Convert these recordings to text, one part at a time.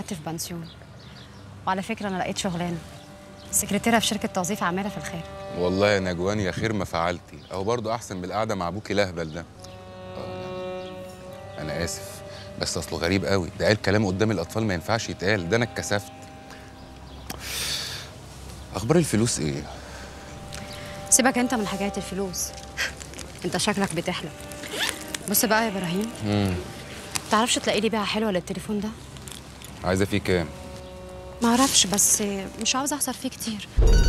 قعدت في بنسيون وعلى فكره انا لقيت شغلانه سكرتيره في شركه توظيف عماله في الخارج والله يا نجوان يا خير ما فعلتي اهو برضو احسن بالقعده مع ابوكي الاهبل ده آه، لا. انا اسف بس اصله غريب قوي ده قال كلام قدام الاطفال ما ينفعش يتقال ده انا اتكسفت اخبار الفلوس ايه سيبك انت من حكايه الفلوس انت شكلك بتحلم بص بقى يا ابراهيم امم تعرفش تلاقي لي بيعه حلوه للتليفون ده عايزه فيه كام ما اعرفش بس مش عاوزه اخسر فيه كتير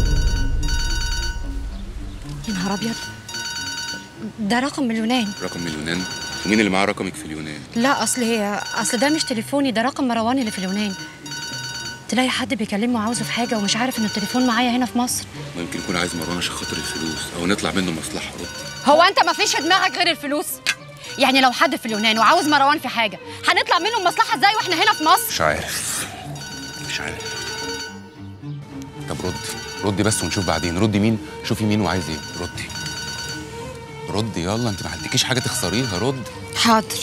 يا نهار ابيض ده رقم من اليونان رقم من اليونان ومين اللي معاه رقمك في اليونان لا اصل هي اصل ده مش تليفوني ده رقم مروان اللي في اليونان تلاقي حد بيكلمه عاوزه في حاجه ومش عارف ان التليفون معايا هنا في مصر ما يمكن يكون عايز مروان عشان خاطر الفلوس او نطلع منه مصلحه رد هو انت ما فيش في دماغك غير الفلوس يعني لو حد في اليونان وعاوز مروان في حاجه هنطلع منه مصلحه ازاي واحنا هنا في مصر مش عارف مش عارف طب ردي ردي بس ونشوف بعدين ردي مين شوفي مين وعايز ايه ردي ردي يلا انت ما عندكيش حاجه تخسريها ردي حاضر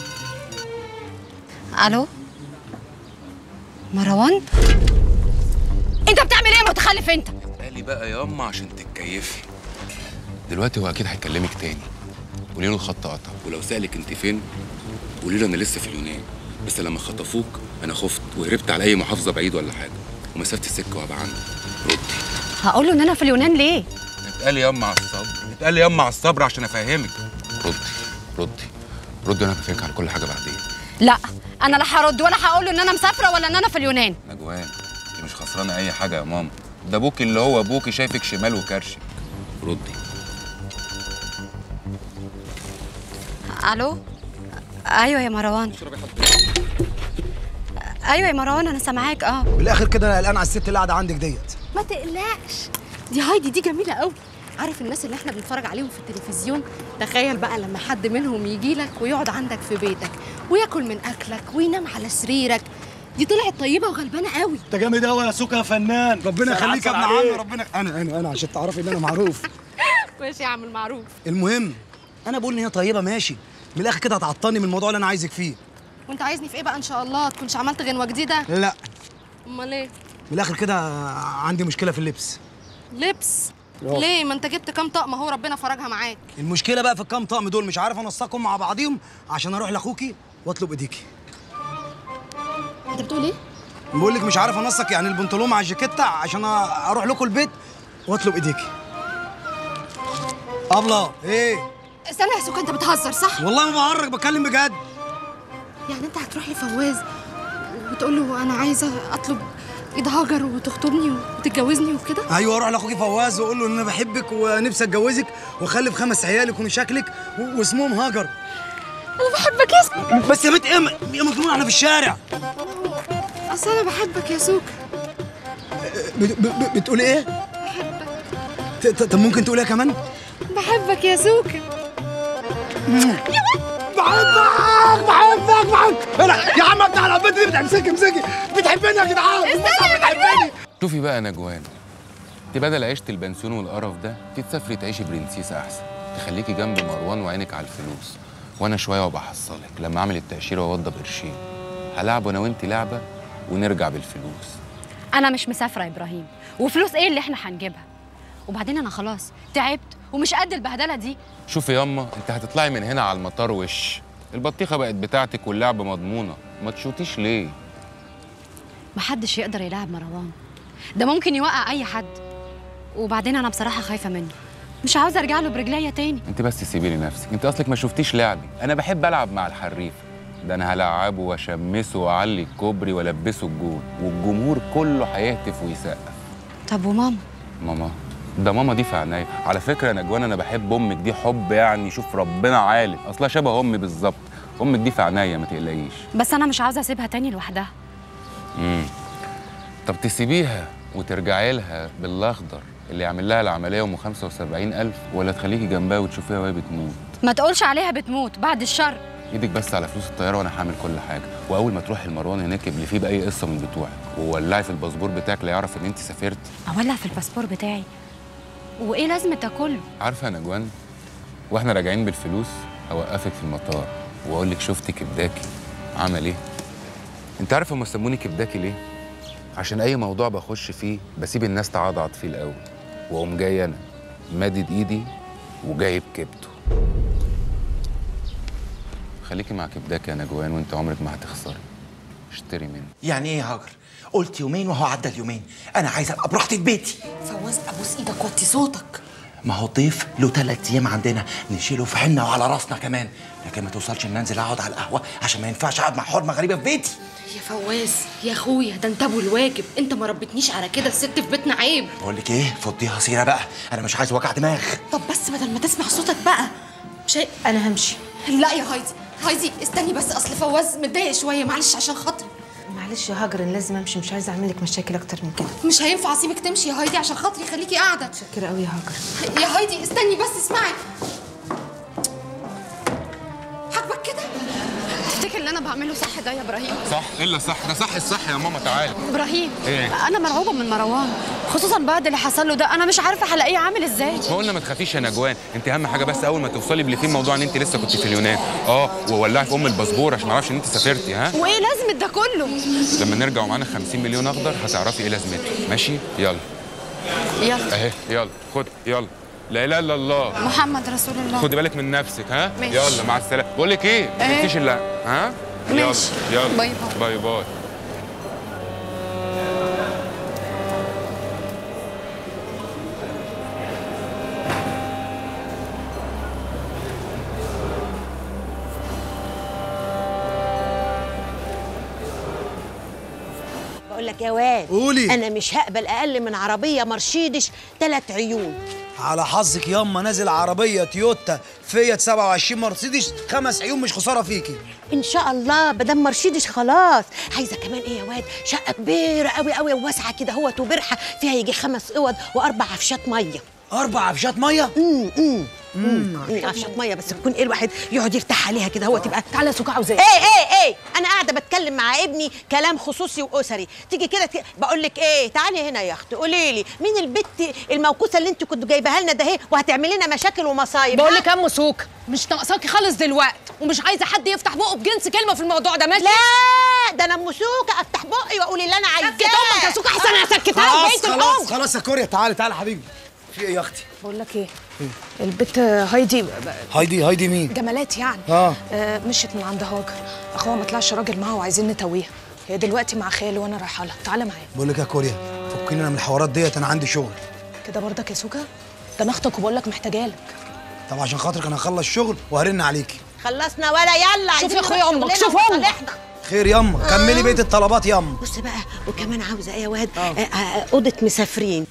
الو مروان انت بتعمل ايه يا متخلف انت قالي بقى ياما عشان تتكيفي دلوقتي هو اكيد هيكلمك تاني قولي له الخط قطع ولو سالك انت فين قولي له انا لسه في اليونان بس لما خطفوك انا خفت وهربت على اي محافظه بعيد ولا حاجه ومسافه السكه وهبقى عندك ردي هقول له ان انا في اليونان ليه اتقالي ياما على الصبر اتقالي ياما على الصبر عشان افهمك ردي ردي ردي وانا بفهمك على كل حاجه بعدين لا انا لا هرد ولا هقول له ان انا مسافره ولا ان انا في اليونان نجوان انت مش خسرانه اي حاجه يا ماما ده ابوك اللي هو ابوكي شايفك شمال وكرشك ردي الو ايوه يا مروان ايوه يا مروان انا سامعاك اه بالاخر كده انا قلقان على الست اللي قاعده عندك ديت ما تقلقش دي هايدي دي جميله قوي عارف الناس اللي احنا بنتفرج عليهم في التلفزيون تخيل بقى لما حد منهم يجي لك ويقعد عندك في بيتك وياكل من اكلك وينام على سريرك دي طلعت طيبه وغلبانه قوي انت جامد قوي يا سوكا يا فنان ربنا سلام يخليك يا ابن عليك. عمي ربنا انا انا انا عشان تعرفي ان انا معروف ماشي يا عم المعروف المهم انا بقول ان هي طيبه ماشي من الاخر كده هتعطلني من الموضوع اللي انا عايزك فيه وانت عايزني في ايه بقى ان شاء الله تكونش عملت غنوه جديده لا امال ايه من الاخر كده عندي مشكله في اللبس لبس أوه. ليه ما انت جبت كام طقم اهو ربنا فرجها معاك المشكله بقى في الكام طقم دول مش عارف انسقهم مع بعضيهم عشان اروح لاخوكي واطلب ايديكي انت بتقول ايه بقول لك مش عارف انسق يعني البنطلون مع الجاكيته عشان اروح لكم البيت واطلب ايديكي ابله ايه استنى يا سوكا انت بتهزر صح والله ما بهرج بتكلم بجد يعني انت هتروح لفواز وتقول له انا عايزه اطلب ايد هاجر وتخطبني وتتجوزني وكده ايوه اروح لاخوكي فواز واقول له ان انا بحبك ونفسي اتجوزك واخلف خمس عيال يكونوا شكلك و- واسمهم هاجر انا بحبك يا سوكا بس يا بنت ايه م- يا مجنون احنا في الشارع اصل انا بحبك يا سوكا ب- ب- ب- بتقولي ايه؟ ت- ت- طب ممكن تقوليها كمان؟ بحبك يا سوكا بحبك بحبك بحبك لا يا عم بتاع البنت دي بتمسكي امسكي بتحبني يا جدعان استنى بتحبني شوفي بقى يا نجوان انت بدل عيشه البنسيون والقرف ده تسافري تعيشي برنسيسه احسن تخليكي جنب مروان وعينك على الفلوس وانا شويه وبحصلك لما اعمل التاشيره واوضب قرشين هلعب انا وانت لعبه ونرجع بالفلوس انا مش مسافره يا ابراهيم وفلوس ايه اللي احنا هنجيبها وبعدين انا خلاص تعبت ومش قد البهدله دي شوفي ياما انت هتطلعي من هنا على المطار وش البطيخه بقت بتاعتك واللعبه مضمونه ما تشوتيش ليه محدش يقدر يلعب مروان ده ممكن يوقع اي حد وبعدين انا بصراحه خايفه منه مش عاوزه ارجع له برجليا تاني انت بس سيبي لي نفسك انت اصلك ما شفتيش لعبي انا بحب العب مع الحريف ده انا هلعبه واشمسه واعلي الكوبري والبسه الجول والجمهور كله هيهتف ويسقف طب وماما ماما ده ماما دي في عينيا على فكره يا نجوان انا بحب امك دي حب يعني شوف ربنا عالم اصلها شبه امي بالظبط امك دي في عينيا ما تقلقيش بس انا مش عاوزه اسيبها تاني لوحدها امم طب تسيبيها وترجعي لها بالاخضر اللي يعمل لها العمليه ام 75000 ولا تخليكي جنبها وتشوفيها وهي بتموت ما تقولش عليها بتموت بعد الشر ايدك بس على فلوس الطياره وانا هعمل كل حاجه واول ما تروحي لمروان هناك ابلي فيه باي قصه من بتوعك وولعي في الباسبور بتاعك لا يعرف ان انت سافرتي اولع في الباسبور بتاعي وايه لازمه ده كله عارفه يا نجوان واحنا راجعين بالفلوس اوقفك في المطار واقول لك شفت كبداكي عمل ايه انت عارف هم سموني كبداكي ليه عشان اي موضوع بخش فيه بسيب الناس تعضعض فيه الاول واقوم جاي انا مادد ايدي وجايب كبده خليكي مع كبداكي يا نجوان وانت عمرك ما هتخسري اشتري مني يعني ايه يا هاجر قلت يومين وهو عدى اليومين انا عايز ابقى براحتي في بيتي فواز ابوس ايدك وطي صوتك ما هو ضيف له ثلاث ايام عندنا نشيله في حنه وعلى راسنا كمان لكن ما توصلش ان انزل اقعد على القهوه عشان ما ينفعش اقعد مع حرمه غريبه في بيتي يا فواز يا اخويا ده انت ابو الواجب انت ما ربتنيش على كده الست في بيتنا عيب بقول لك ايه فضيها سيره بقى انا مش عايز وجع دماغ طب بس بدل ما تسمع صوتك بقى مش هي... انا همشي لا يا هايدي هايدي استني بس اصل فواز متضايق شويه معلش عشان خاطري معلش يا هاجر انا لازم امشي مش عايزه اعمل لك مشاكل اكتر من كده مش هينفع اسيبك تمشي يا هايدي عشان خاطري خليكي قاعده كده قوي يا هاجر يا هايدي استني بس اسمعي عاجبك كده تفتكر اللي انا بعمله صح ده يا ابراهيم صح الا صح ده صح الصح يا ماما تعالى ابراهيم إيه؟ انا مرعوبه من مروان خصوصا بعد اللي حصل له ده انا مش عارفه هلاقيه عامل ازاي ما قلنا ما تخافيش يا نجوان انت اهم حاجه بس اول ما توصلي بليفين موضوع ان انت لسه كنت في اليونان اه وولعي في ام الباسبور عشان ما اعرفش ان انت سافرتي ها وايه لازمه ده كله لما نرجع ومعانا 50 مليون اخضر هتعرفي ايه لازمته ماشي يلا يلا اهي يلا خد يلا لا اله الا الله محمد رسول الله خدي بالك من نفسك ها ماشي. يلا مع السلامه بقول لك ايه ما إيه؟ تنسيش الا ها يلا ماشي. يلا باي باي. باي باي بقول لك يا واد قولي. انا مش هقبل اقل من عربيه مرشيدس ثلاث عيون على حظك ياما نازل عربيه تويوتا فيات 27 مرسيدس خمس عيون مش خساره فيكي ان شاء الله بدل مرشيدس خلاص عايزه كمان ايه يا واد شقه كبيره قوي قوي وواسعه كده اهوت وبرحه فيها يجي خمس اوض واربع عفشات ميه اربع عفشات ميه امم امم امم عفشات ميه بس تكون ايه الواحد يقعد يرتاح عليها كده هو تبقى تعالى يا سوكا عاوزاه ايه ايه ايه انا قاعده بتكلم مع ابني كلام خصوصي واسري تيجي كده ت... بقول لك ايه تعالي هنا يا اختي قولي لي مين البت الموكوسه اللي انت كنت جايباها لنا ده اهي وهتعملي لنا مشاكل ومصايب بقول ها؟ لك ام سوكا مش ناقصاكي خالص دلوقتي ومش عايزه حد يفتح بقه بجنس كلمه في الموضوع ده ماشي لا ده انا ام سوكه افتح بقي واقول اللي انا عايزاه سكت امك يا سوكا احسن انا هسكتها خلاص بقيه خلاص الام خلاص يا كوريا تعالي تعالي يا حبيبي في ايه يا اختي بقول لك ايه البت هايدي هايدي هايدي مين جمالات يعني آه. آه مشيت من عند هاجر اخوها ما طلعش راجل معاها وعايزين نتويها هي دلوقتي مع خاله وانا رايحه لها تعالى معايا بقول لك يا كوريا فكيني انا من الحوارات ديت انا عندي شغل كده برضك يا سوكا ده انا اختك وبقول لك محتاجالك طب عشان خاطرك انا هخلص شغل وهرن عليكي خلصنا ولا يلا شوف عايزين يا أخويا نروح أمك، شغلنا شوف أمك. ومصالحنا. خير ياما كملي بيت الطلبات ياما بص بقى وكمان عاوزه ايه يا واد آه، آه، اوضه مسافرين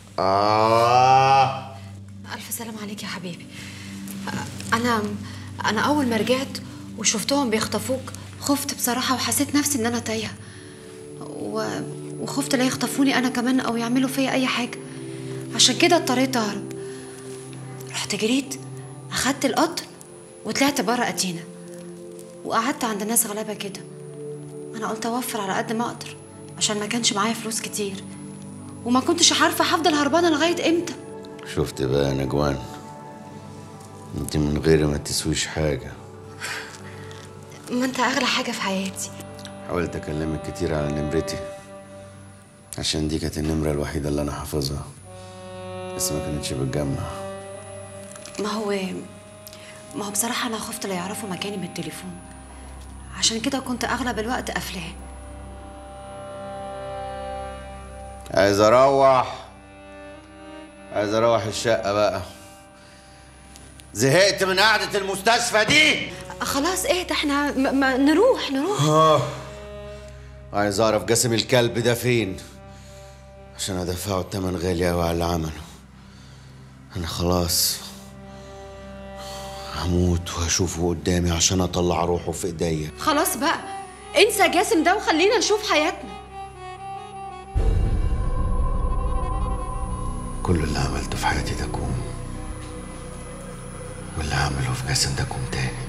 آه الف سلام عليك يا حبيبي انا انا اول ما رجعت وشفتهم بيخطفوك خفت بصراحه وحسيت نفسي ان انا تايهه و... وخفت لا يخطفوني انا كمان او يعملوا فيا اي حاجه عشان كده اضطريت اهرب رحت جريت اخدت القطر وطلعت بره اتينا وقعدت عند ناس غلابه كده انا قلت اوفر على قد ما اقدر عشان ما كانش معايا فلوس كتير وما كنتش عارفه هفضل هربانه لغايه امتى شفت بقى يا نجوان انت من غيري ما تسويش حاجة ما انت اغلى حاجه في حياتي حاولت اكلمك كتير على نمرتي عشان دي كانت النمرة الوحيدة اللي انا حافظها بس ما كانتش بتجمع ما هو ما هو بصراحه انا خفت لا يعرفوا مكاني من التليفون عشان كده كنت اغلب الوقت قافلاه عايز اروح عايز اروح الشقة بقى زهقت من قعدة المستشفى دي خلاص ايه ده احنا ما, ما نروح نروح عايز اعرف جسم الكلب ده فين عشان ادفعه التمن غالي قوي على اللي عمله انا خلاص هموت وهشوفه قدامي عشان اطلع روحه في ايديا خلاص بقى انسى جاسم ده وخلينا نشوف حياتنا كل اللي عملته في حياتي ده كوم واللي عمله في جسم ده كوم تاني